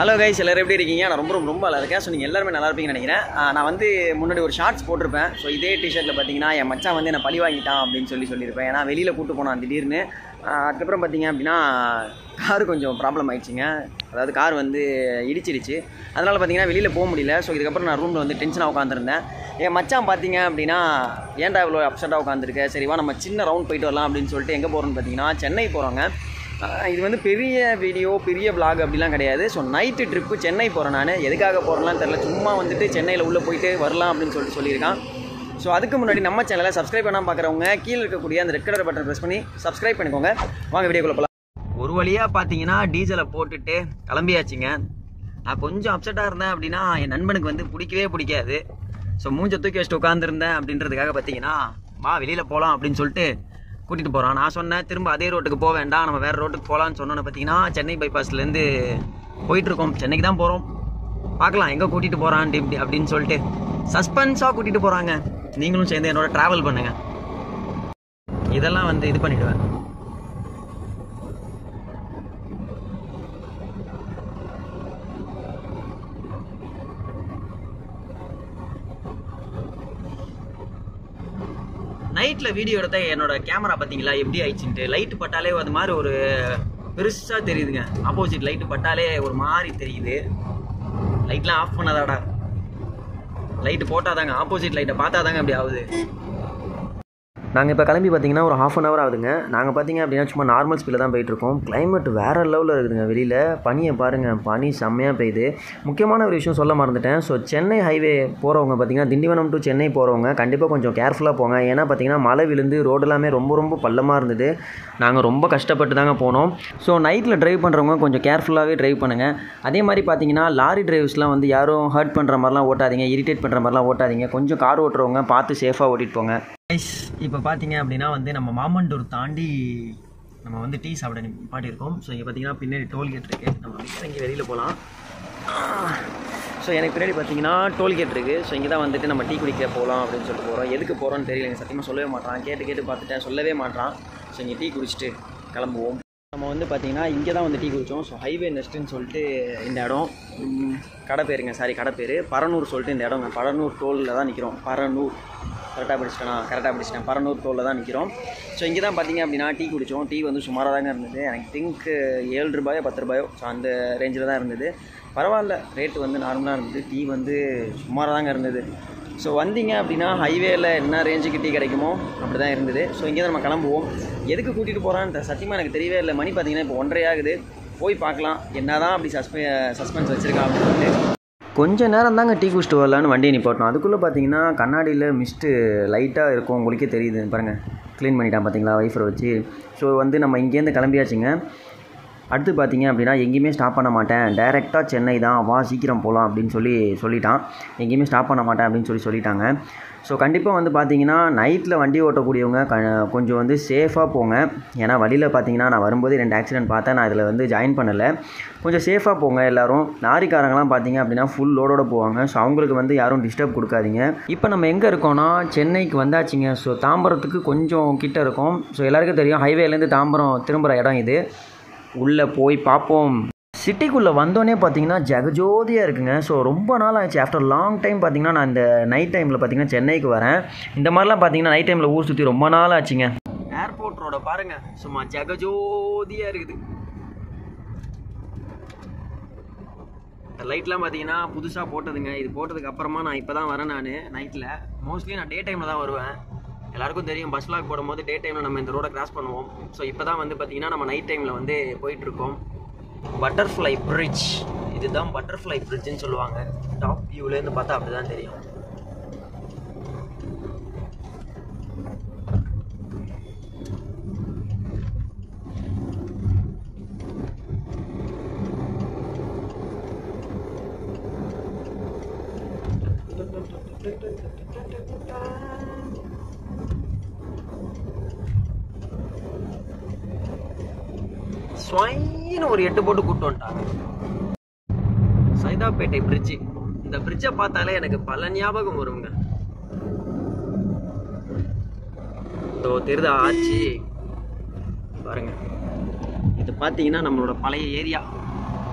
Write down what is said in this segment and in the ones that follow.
hello guys எல்லாரும் எப்படி இருக்கீங்க நான் ரொம்ப ரொம்ப ரொம்ப நல்லா இருக்கேன் ஸோ நீங்கள் எல்லாருமே நல்லா இருப்பீங்கன்னு நினைக்கிறேன் ஆ, நான் வந்து முன்னாடி ஒரு ஷார்ட்ஸ் போட்டிருப்பேன் ஸோ இதே டிஷர்ட்டில் பார்த்தீங்கன்னா என் மச்சான் வந்து என்னை பழி வாங்கிட்டான் அப்படின்னு சொல்லி சொல்லியிருப்பேன் ஏன்னா வெளியில் கூட்டு போனான் திடீர்னு ஆ, அதுக்கப்புறம் பார்த்தீங்க அப்படின்னா கார் கொஞ்சம் ப்ராப்ளம் ஆயிடுச்சுங்க அதாவது கார் வந்து இடிச்சிடுச்சு அதனால் பார்த்தீங்கன்னா வெளியில் போக முடியல ஸோ இதுக்கப்புறம் நான் ரூமில் வந்து டென்ஷனாக உட்காந்துருந்தேன் என் மச்சான் பார்த்தீங்க அப்படின்னா ஏன்டா இவ்வளோ அப்செட்டாக உட்காந்துருக்க சரிவா நம்ம சின்ன ரவுண்ட் போயிட்டு வரலாம் அப்படின்னு சொல்லிட்டு எங்கே போகிறோம்னு பார்த்தீங்கன்னா சென்னை போகிறோங்க ஆஹ் இது வந்து பெரிய வீடியோ பெரிய vlog அப்படிலாம் கிடையாது ஸோ நைட்டு ட்ரிப்பு சென்னை போகிறேன் நான் எதுக்காக போகிறேன்லாம் தெரில சும்மா வந்துட்டு சென்னையில் உள்ளே போயிட்டு வரலாம் அப்படின்னு சொல்லிட்டு சொல்லியிருக்கான் ஸோ அதுக்கு முன்னாடி நம்ம சேனலை சப்ஸ்கிரைப் பண்ணால் பார்க்குறவங்க கீழே இருக்கக்கூடிய அந்த ரெட் கலர் பட்டன் ப்ரெஸ் பண்ணி சப்ஸ்கிரைப் பண்ணிக்கோங்க வாங்க வீடியோக்குள்ள போகலாம் ஒரு வழியாக பார்த்தீங்கன்னா டீசலை போட்டுட்டு கிளம்பியாச்சுங்க நான் கொஞ்சம் அப்செட்டாக இருந்தேன் அப்படின்னா என் நண்பனுக்கு வந்து பிடிக்கவே பிடிக்காது ஸோ மூஞ்ச தூக்கி வச்சுட்டு உட்காந்துருந்தேன் அப்படின்றதுக்காக பார்த்தீங்கன்னா வா வெளியில் போகலாம் அப்படின்னு சொல்லிட்டு கூட்டிகிட்டு போகிறான் நான் சொன்னேன் திரும்ப அதே ரோட்டுக்கு போக வேண்டாம் நம்ம வேறு ரோட்டுக்கு போகலான்னு சொன்னோன்னு பார்த்தீங்கன்னா சென்னை பைபாஸ்லேருந்து போயிட்டுருக்கோம் சென்னைக்கு தான் போகிறோம் பார்க்கலாம் எங்கே கூட்டிகிட்டு போகிறான் இப்படி அப்படின்னு சொல்லிட்டு சஸ்பென்ஸாக கூட்டிகிட்டு போகிறாங்க நீங்களும் சேர்ந்து என்னோட ட்ராவல் பண்ணுங்கள் இதெல்லாம் வந்து இது பண்ணிவிடுவேன் நைட்டில் வீடியோ எடுத்த என்னோட கேமரா பார்த்தீங்களா எப்படி ஆயிடுச்சுன்ட்டு லைட்டு பட்டாலே அது மாதிரி ஒரு பெருசாக தெரியுதுங்க ஆப்போசிட் லைட்டு பட்டாலே ஒரு மாதிரி தெரியுது லைட்லாம் ஆஃப் பண்ணாதாடா லைட்டு போட்டாதாங்க ஆப்போசிட் லைட்டை பார்த்தாதாங்க அப்படி ஆகுது நாங்கள் இப்போ கிளம்பி பார்த்தீங்கன்னா ஒரு ஹாஃப் அன் ஹவர் ஆகுதுங்க நாங்கள் பார்த்தீங்க அப்படின்னா சும்மா நார்மல் ஸ்பீடில் தான் போயிட்டுருக்கோம் கிளைமேட் வேறு லெவலில் இருக்குதுங்க வெளியில் பனியை பாருங்கள் பனி செம்மையாக பெய்யுது முக்கியமான ஒரு விஷயம் சொல்ல மறந்துட்டேன் ஸோ சென்னை ஹைவே போகிறவங்க பார்த்தீங்கன்னா திண்டிவனம் டு சென்னை போகிறவங்க கண்டிப்பாக கொஞ்சம் கேர்ஃபுல்லாக போங்க ஏன்னா பார்த்தீங்கன்னா மழை விழுந்து ரோடு எல்லாமே ரொம்ப ரொம்ப பள்ளமாக இருந்தது நாங்கள் ரொம்ப கஷ்டப்பட்டு தாங்க போனோம் ஸோ நைட்டில் ட்ரைவ் பண்ணுறவங்க கொஞ்சம் கேர்ஃபுல்லாகவே ட்ரைவ் பண்ணுங்கள் அதே மாதிரி பார்த்தீங்கன்னா லாரி டிரைவர்ஸ்லாம் வந்து யாரும் ஹர்ட் பண்ணுற மாதிரிலாம் ஓட்டாதீங்க இரிட்டேட் பண்ணுற மாதிரிலாம் ஓட்டாதீங்க கொஞ்சம் கார் ஓட்டுறவங்க பார்த்து சேஃபாக ஓட்டிட்டு போங்க இப்போ பார்த்தீங்க அப்படின்னா வந்து நம்ம மாமண்டூர் தாண்டி நம்ம வந்து டீ சாப்பிட நிப்பாட்டியிருக்கோம் ஸோ இங்கே பார்த்தீங்கன்னா பின்னாடி டோல்கேட் இருக்குது நம்ம அப்படியே இறங்கி வெளியில் போகலாம் ஸோ எனக்கு பின்னாடி பார்த்தீங்கன்னா டோல்கேட் இருக்குது ஸோ இங்கே தான் வந்துட்டு நம்ம டீ குடிக்க போகலாம் அப்படின்னு சொல்லிட்டு போகிறோம் எதுக்கு போகிறோன்னு தெரியல எனக்கு சத்தியமாக சொல்லவே மாட்டான் கேட்டு கேட்டு பார்த்துட்டேன் சொல்லவே மாட்டான் ஸோ இங்கே டீ குடிச்சிட்டு கிளம்புவோம் நம்ம வந்து பார்த்தீங்கன்னா இங்கே தான் வந்து டீ குடித்தோம் ஸோ ஹைவே நெஸ்ட்டுன்னு சொல்லிட்டு இந்த இடம் ம், கடை பேருங்க சாரி கடை பேர் பரனூர் சொல்லிட்டு இந்த இடங்க பரனூர் டோலில் தான் நிற்கிறோம் பரனூர் கரெக்டாக படிச்சிட்டேனா கரெக்டாக படிச்சிட்டேன் பரனூர் டோலில் தான் நிற்கிறோம் ஸோ இங்கே தான் பார்த்தீங்க அப்படின்னா டீ குடித்தோம் டீ வந்து சுமாராக தாங்க இருந்தது எனக்கு திங்க் ஏழு ரூபாயோ பத்து ரூபாயோ ஸோ அந்த ரேஞ்சில் தான் இருந்தது பரவாயில்ல ரேட்டு வந்து நார்மலாக இருந்தது டீ வந்து சுமாராக தாங்க இருந்தது ஸோ வந்தீங்க அப்படின்னா ஹைவேல என்ன ரேஞ்சுக்கு டீ கிடைக்குமோ அப்படி தான் இருந்தது ஸோ இங்கே தான் நம்ம கிளம்புவோம் எதுக்கு கூட்டிகிட்டு போகிறான்னு சத்தியமாக எனக்கு தெரியவே இல்லை மணி பார்த்தீங்கன்னா இப்போ ஒன்றரை ஆகுது போய் பார்க்கலாம் என்ன தான் அப்படி சஸ்பெ சஸ்பென்ஸ் வச்சுருக்கா அப்படின்னு சொல்லிட்டு கொஞ்ச நேரம் தாங்க டீ குடிச்சிட்டு வரலான்னு வண்டியை நிப்பாட்டணும் அதுக்குள்ளே பார்த்தீங்கன்னா கண்ணாடியில் மிஸ்ட்டு லைட்டாக இருக்கும் உங்களுக்கே தெரியுது பாருங்கள் க்ளீன் பண்ணிட்டான் பார்த்தீங்களா வைஃபரை வச்சு ஸோ வந்து நம்ம இங்கேருந்து கிளம்பியாச்சுங்க அடுத்து பார்த்தீங்க அப்படின்னா எங்கேயுமே ஸ்டாப் பண்ண மாட்டேன் டைரெக்டாக சென்னை தான் வா சீக்கிரம் போகலாம் அப்படின்னு சொல்லி சொல்லிட்டான் எங்கேயுமே ஸ்டாப் பண்ண மாட்டேன் அப்படின்னு சொல்லி சொல்லிட்டாங்க ஸோ கண்டிப்பாக வந்து பார்த்தீங்கன்னா நைட்டில் வண்டி ஓட்டக்கூடியவங்க க கொஞ்சம் வந்து சேஃபாக போங்க ஏன்னா வழியில் பார்த்தீங்கன்னா நான் வரும்போது ரெண்டு ஆக்சிடென்ட் பார்த்தேன் நான் இதில் வந்து ஜாயின் பண்ணலை கொஞ்சம் சேஃபாக போங்க எல்லாரும் லாரிக்காரங்களாம் பார்த்தீங்க அப்படின்னா ஃபுல் லோடோட போவாங்க ஸோ அவங்களுக்கு வந்து யாரும் டிஸ்டர்ப் கொடுக்காதீங்க இப்போ நம்ம எங்கே இருக்கோம்னா சென்னைக்கு வந்தாச்சுங்க ஸோ தாம்பரத்துக்கு கொஞ்சம் கிட்ட இருக்கும் ஸோ எல்லாருக்கும் தெரியும் ஹைவேலேருந்து தாம்பரம் திரும்புகிற இடம் இது உள்ளே போய் பார்ப்போம் சிட்டிக்குள்ளே வந்தோடனே பார்த்தீங்கன்னா ஜெகஜோதியாக இருக்குங்க ஸோ ரொம்ப நாள் ஆச்சு ஆஃப்டர் லாங் டைம் பார்த்தீங்கன்னா நான் இந்த நைட் டைமில் பார்த்தீங்கன்னா சென்னைக்கு வரேன் இந்த மாதிரிலாம் பார்த்தீங்கன்னா நைட் டைமில் ஊர் சுற்றி ரொம்ப நாள் ஆச்சுங்க ஏர்போர்ட் ரோட பாருங்க சும்மா ஜெகஜோதியாக இருக்குது இந்த லைட்லாம் பார்த்தீங்கன்னா புதுசாக போட்டதுங்க இது போட்டதுக்கு அப்புறமா நான் இப்போ தான் வரேன் நான் நைட்டில் மோஸ்ட்லி நான் டே டைமில் தான் வருவேன் எல்லாருக்கும் தெரியும் பஸ் லாக் போடும்போது டே டைமில் நம்ம இந்த ரோடை கிராஸ் பண்ணுவோம் ஸோ இப்போ தான் வந்து பார்த்தீங்கன்னா நம்ம நைட் டைமில் வந்து போயிட்டுருக்கோம் பட்டர்ஃப்ளை பிரிட்ஜ் இதுதான் பட்டர்ஃப்ளை பிரிட்ஜ்னு சொல்லுவாங்க டாப் வியூலேருந்து பார்த்தா அப்படி தான் தெரியும் ஸ்வைன்னு ஒரு எட்டு போட்டு கூட்டு வந்துட்டாங்க சைதாப்பேட்டை பிரிட்ஜு இந்த பிரிட்ஜை பார்த்தாலே எனக்கு பல ஞாபகம் வருங்க இதோ தெரிதா ஆச்சு பாருங்க இது பார்த்தீங்கன்னா நம்மளோட பழைய ஏரியா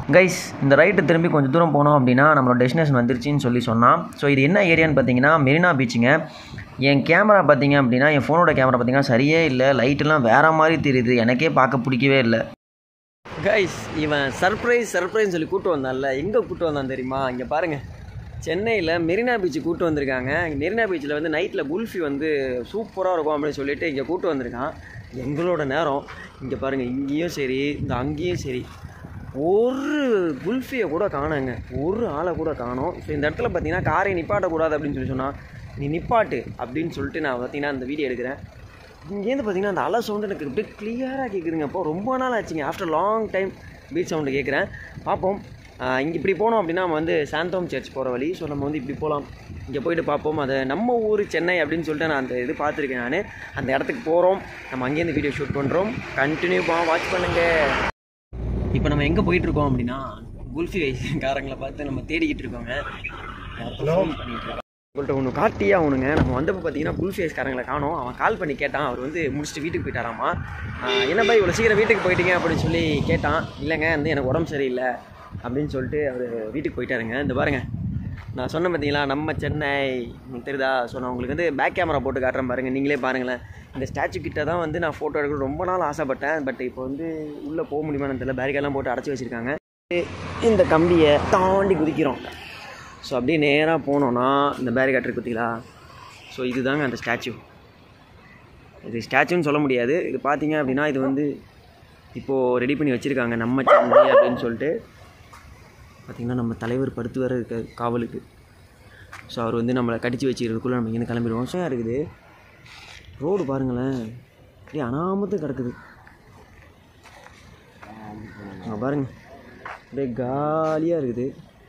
கைஸ் இந்த ரைட்டு திரும்பி கொஞ்சம் தூரம் போனோம் அப்படின்னா நம்மளோட டெஸ்டினேஷன் வந்துருச்சுன்னு சொல்லி சொன்னான் ஸோ இது என்ன ஏரியான்னு பார்த்தீங்கன்னா மெரினா பீச்சுங்க என் கேமரா பார்த்தீங்க அப்படின்னா என் ஃபோனோட கேமரா பார்த்தீங்கன்னா சரியே இல்லை லைட்டெல்லாம் வேற மாதிரி தெரியுது எனக்கே பார்க்க பிடிக்கவே இல்லை கைஸ் இவன் சர்ப்ரைஸ் சர்ப்ரைஸ் சொல்லி கூட்டு வந்தான்ல எங்கே கூட்டு வந்தான் தெரியுமா இங்கே பாருங்கள் சென்னையில் மெரினா பீச்சு கூட்டு வந்திருக்காங்க மெரினா பீச்சில் வந்து நைட்டில் குல்ஃபி வந்து சூப்பராக இருக்கும் அப்படின்னு சொல்லிட்டு இங்கே கூட்டு வந்திருக்கான் எங்களோட நேரம் இங்கே பாருங்கள் இங்கேயும் சரி இந்த அங்கேயும் சரி ஒரு குல்ஃபியை கூட காணோங்க ஒரு ஆளை கூட காணோம் ஸோ இந்த இடத்துல பார்த்தீங்கன்னா காரை நிப்பாட்டக்கூடாது அப்படின்னு சொல்லி சொன்னால் நீ நிப்பாட்டு அப்படின்னு சொல்லிட்டு நான் பார்த்தீங்கன்னா அந்த வீடியோ எடுக்கிறேன் இங்கேருந்து பார்த்தீங்கன்னா அந்த அலை சவுண்டு எனக்கு அப்படியே கிளியராக கேட்குதுங்க அப்போ ரொம்ப நாள் ஆச்சுங்க after long time beach sound கேட்குறேன் பார்ப்போம் இங்கே இப்படி போனோம் அப்படின்னா நம்ம வந்து சாந்தோம் சர்ச் போகிற வழி ஸோ நம்ம வந்து இப்படி போகலாம் இங்கே போயிட்டு பார்ப்போம் அதை நம்ம ஊர் சென்னை அப்படின்னு சொல்லிட்டு நான் அந்த இது பார்த்துருக்கேன் நான் அந்த இடத்துக்கு போகிறோம் நம்ம அங்கேருந்து வீடியோ ஷூட் பண்ணுறோம் கண்டினியூ பா வாட்ச் பண்ணுங்கள் இப்போ நம்ம எங்கே போயிட்டுருக்கோம் அப்படின்னா குல்ஃபி காரங்களை பார்த்து நம்ம தேடிக்கிட்டு இருக்கோங்க ஃபோன் பண்ணிட்டு இருக்கோம் உங்கள்கிட்ட ஒன்று காட்டியே ஆகணுங்க நம்ம வந்தப்போ பார்த்தீங்கன்னா குல்ஃபி ஐஸ்காரங்களை காணோம் அவன் கால் பண்ணி கேட்டான் அவர் வந்து முடிச்சுட்டு வீட்டுக்கு போயிட்டாராமா ஆஹ் என்ன பாய் இவ்வளோ சீக்கிரம் வீட்டுக்கு போயிட்டீங்க அப்படின்னு சொல்லி கேட்டான் இல்லைங்க வந்து எனக்கு உடம்பு சரியில்லை அப்படின்னு சொல்லிட்டு அவர் வீட்டுக்கு போயிட்டாருங்க இந்த பாருங்க நான் சொன்னேன் பார்த்தீங்களா நம்ம சென்னை உங்களுக்கு தெரியுதா ஸோ நான் உங்களுக்கு வந்து பேக் கேமரா போட்டு காட்டுறேன் பாருங்கள் நீங்களே பாருங்களேன் இந்த ஸ்டாச்சு கிட்ட தான் வந்து நான் ஃபோட்டோ எடுக்க ரொம்ப நாள் ஆசைப்பட்டேன் பட் இப்போ வந்து உள்ளே போக முடியுமான்னு தெரியல பேரிகெல்லாம் போட்டு அடைச்சி வச்சுருக்காங்க இந்த கம்பியை தாண்டி குதிக்கிறோம் ஸோ அப்படியே நேராக போனோன்னா இந்த பேரிகாட் இருக்கு பார்த்தீங்களா ஸோ இதுதாங்க அந்த ஸ்டாச்சு இது ஸ்டாச்சுன்னு சொல்ல முடியாது இது பார்த்தீங்க அப்படின்னா இது வந்து இப்போது ரெடி பண்ணி வச்சுருக்காங்க நம்ம சென்னை அப்படின்னு சொல்லிட்டு பார்த்திங்கன்னா நம்ம தலைவர் படுத்து வேற இருக்க காவலுக்கு ஸோ அவர் வந்து நம்மளை கடிச்சு வச்சுக்கிறதுக்குள்ளே நம்ம இங்கேருந்து கிளம்பிடுவோம் ஸோ இருக்குது ரோடு பாருங்களேன் அப்படியே அனாமத்து கிடக்குது அங்கே பாருங்க அப்படியே காலியாக இருக்குது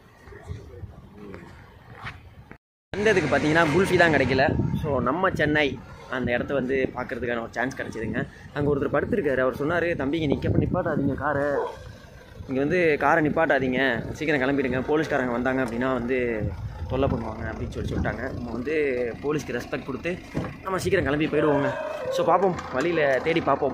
வந்ததுக்கு பார்த்தீங்கன்னா குல்ஃபி தான் கிடைக்கல ஸோ நம்ம சென்னை அந்த இடத்த வந்து பார்க்கறதுக்கான ஒரு சான்ஸ் கிடச்சிதுங்க அங்கே ஒருத்தர் படுத்திருக்காரு அவர் சொன்னார் தம்பிங்க நிற்க நிப்பாட்டாதீங்க காரை இங்கே வந்து காரை நிப்பாட்டாதீங்க சீக்கிரம் கிளம்பிடுங்க போலீஸ்காரங்க வந்தாங்க அப்படின்னா வந்து தொல்லை பண்ணுவாங்க அப்படின்னு சொல்லி சொல்லிட்டாங்க நம்ம வந்து போலீஸ்க்கு ரெஸ்பெக்ட் கொடுத்து நம்ம சீக்கிரம் கிளம்பி போயிடுவோங்க ஸோ பார்ப்போம் வழியில் தேடி பார்ப்போம்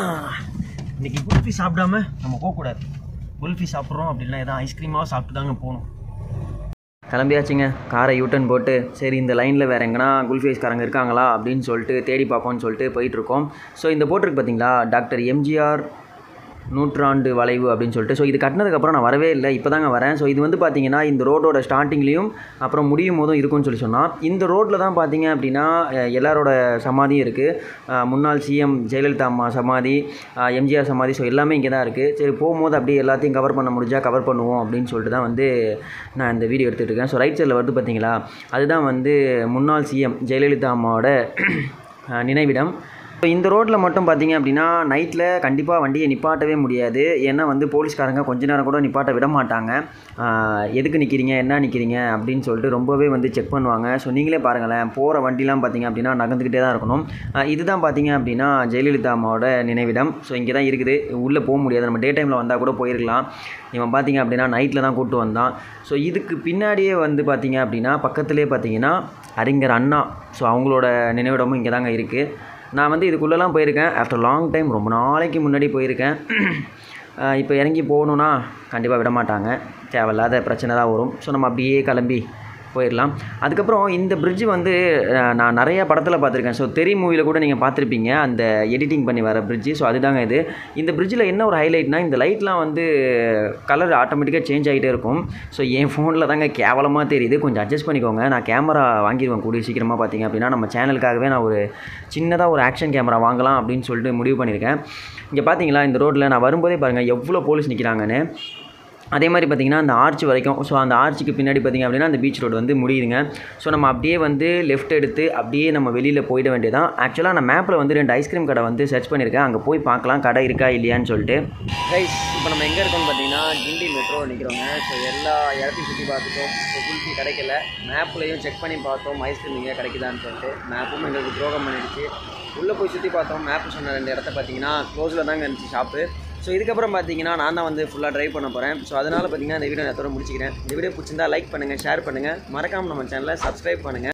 இன்றைக்கி குல்ஃபி சாப்பிடாம நம்ம போகக்கூடாது குல்ஃபி சாப்பிட்றோம் அப்படின்னா எதாவது ஐஸ்கிரீமாக சாப்பிட்டு தாங்க போகணும் கிளம்பியாச்சுங்க காரை யூட்டன் போட்டு சரி இந்த லைனில் வேறு எங்கன்னா குல்ஃபி ஐஸ்காரங்க இருக்காங்களா அப்படின்னு சொல்லிட்டு தேடி பார்ப்போம்னு சொல்லிட்டு போயிட்டுருக்கோம் ஸோ இந்த போட்டிருக்கு பார்த்தீங்களா டாக்டர் எம்ஜிஆர் நூற்றாண்டு வளைவு அப்படின்னு சொல்லிட்டு ஸோ இது கட்டினதுக்கப்புறம் நான் வரவே இல்லை இப்போ தாங்க வரேன் ஸோ இது வந்து பார்த்தீங்கன்னா இந்த ரோடோட ஸ்டார்டிங்லேயும் அப்புறம் முடியும் போதும் இருக்கும்னு சொல்லி சொன்னால் இந்த ரோட்டில் தான் பார்த்தீங்க அப்படின்னா அஹ், எல்லாரோட சமாதியும் இருக்குது முன்னாள் சிஎம் ஜெயலலிதா அம்மா சமாதி அஹ், எம்ஜிஆர் சமாதி ஸோ எல்லாமே இங்கே தான் இருக்குது சரி போகும்போது அப்படியே எல்லாத்தையும் கவர் பண்ண முடிஞ்சா கவர் பண்ணுவோம் அப்படின்னு சொல்லிட்டு தான் வந்து நான் இந்த வீடியோ எடுத்துகிட்டு இருக்கேன் ஸோ ரைட் சைடில் வருது பார்த்தீங்களா அதுதான் வந்து முன்னாள் சிஎம் ஜெயலலிதா அம்மாவோட அஹ், நினைவிடம் இப்போ இந்த ரோட்டில் மட்டும் பார்த்தீங்க அப்படின்னா நைட்டில் கண்டிப்பாக வண்டியை நிப்பாட்டவே முடியாது ஏன்னா வந்து போலீஸ்காரங்க கொஞ்ச நேரம் கூட நிப்பாட்ட விட மாட்டாங்க ஆஹ் எதுக்கு நிற்கிறீங்க என்ன நிற்கிறீங்க அப்படின்னு சொல்லிட்டு ரொம்பவே வந்து செக் பண்ணுவாங்க ஸோ நீங்களே பாருங்களேன் போகிற வண்டிலாம் பார்த்தீங்க அப்படின்னா நகர்ந்துக்கிட்டே தான் இருக்கணும் ஆஹ் இதுதான் பார்த்தீங்க அப்படின்னா ஜெயலலிதா அம்மாவோட நினைவிடம் ஸோ இங்கே தான் இருக்குது உள்ளே போக முடியாது நம்ம டே டைமில் வந்தால் கூட போயிருக்கலாம் இவன் பார்த்தீங்க அப்படின்னா நைட்டில் தான் கூப்பிட்டு வந்தான் ஸோ இதுக்கு பின்னாடியே வந்து பார்த்தீங்க அப்படின்னா பக்கத்துலேயே பார்த்தீங்கன்னா அறிஞர் அண்ணா ஸோ அவங்களோட நினைவிடமும் இங்கே தாங்க இருக்குது நான் வந்து இதுக்குள்ளெல்லாம் போயிருக்கேன் ஆஃப்டர் லாங் டைம் ரொம்ப நாளைக்கு முன்னாடி போயிருக்கேன் இப்போ இறங்கி போகணுன்னா கண்டிப்பாக விட மாட்டாங்க தேவையில்லாத பிரச்சனை தான் வரும் ஸோ நம்ம அப்படியே கிளம்பி போயிடலாம் அதுக்கப்புறம் இந்த bridge வந்து அஹ், நான் நிறைய படத்தில் பார்த்துருக்கேன் ஸோ தெரி மூவியில் கூட நீங்கள் பார்த்துருப்பீங்க அந்த எடிட்டிங் பண்ணி வர bridge ஸோ அதுதாங்க இது இந்த bridgeல என்ன ஒரு ஹைலைட்னா இந்த லைட்லாம் வந்து கலர் ஆட்டோமேட்டிக்காக சேஞ்ச் ஆகிட்டே இருக்கும் ஸோ என் ஃபோனில் தாங்க கேவலமாக தெரியுது கொஞ்சம் அட்ஜஸ்ட் பண்ணிக்கோங்க நான் கேமரா வாங்கிடுவேன் கூடிய சீக்கிரமாக பார்த்தீங்க அப்படின்னா நம்ம சேனலுக்காகவே நான் ஒரு சின்னதாக ஒரு ஆக்ஷன் கேமரா வாங்கலாம் அப்படின்னு சொல்லிட்டு முடிவு பண்ணியிருக்கேன் இங்கே பார்த்தீங்களா இந்த ரோட்டில் நான் வரும்போதே பாருங்கள் எவ்வளோ போலீஸ் நிற்கிறாங்கன்னு அதே மாதிரி பார்த்திங்கன்னா அந்த ஆர்ச் வரைக்கும் ஸோ அந்த ஆர்ச்சுக்கு பின்னாடி பார்த்திங்க அப்படின்னா அந்த பீச் ரோடு வந்து முடியுதுங்க ஸோ நம்ம அப்படியே வந்து லெஃப்ட் எடுத்து அப்படியே நம்ம வெளியில் போயிட வேண்டியதான் ஆக்சுவலாக நான் மேப்பில் வந்து ரெண்டு ஐஸ்கிரீம் கடை வந்து சர்ச் பண்ணியிருக்கேன் அங்கே போய் பார்க்கலாம் கடை இருக்கா இல்லையான்னு சொல்லிட்டு கைஸ் இப்போ நம்ம எங்கே இருக்கோம்னு பார்த்தீங்கன்னா கிண்டி மெட்ரோ நிற்கிறோங்க ஸோ எல்லா இடத்தையும் சுற்றி பார்த்துட்டோம் ஸோ குல்ஃபி கிடைக்கல மேப்லையும் செக் பண்ணி பார்த்தோம் ஐஸ்கிரீம் எங்கேயா கிடைக்குதான்னு சொல்லிட்டு மேப்பும் எங்களுக்கு துரோகம் பண்ணிடுச்சு உள்ளே போய் சுற்றி பார்த்தோம் மேப் சொன்ன ரெண்டு இடத்த பார்த்தீங்கன்னா க்ளோஸில் தாங்க இருந்துச்சு ஷாப்பு ஸோ இதுக்கப்புறம் பார்த்தீங்கன்னா நான் தான் வந்து ஃபுல்லாக ட்ரைவ் பண்ண போகிறேன் ஸோ அதனால் பார்த்தீங்கன்னா இந்த வீடியோ நான் இதோட முடிச்சிக்கிறேன் இந்த வீடியோ பிடிச்சிருந்தா லைக் பண்ணுங்கள் ஷேர் பண்ணுங்கள் மறக்காமல் நம்ம சேனலை சப்ஸ்கிரைப் பண்ணுங்கள்